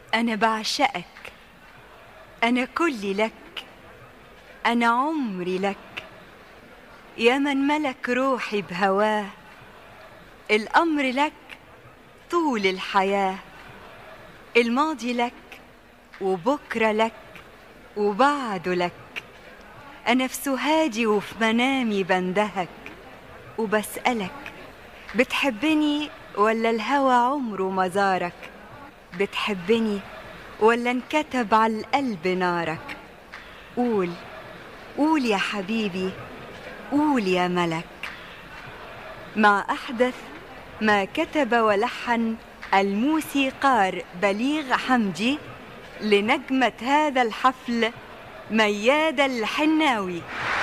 أنا بعشقك أنا كلي لك أنا عمري لك يا من ملك روحي بهواه الأمر لك طول الحياة الماضي لك وبكرة لك وبعده لك أنا في سهادي وفي منامي بندهك وبسألك بتحبني ولا الهوى عمره ما زارك بتحبني ولا انكتب على القلب نارك قول قول يا حبيبي قول يا ملك مع أحدث ما كتب ولحن الموسيقار بليغ حمدي لنجمة هذا الحفل مياد الحناوي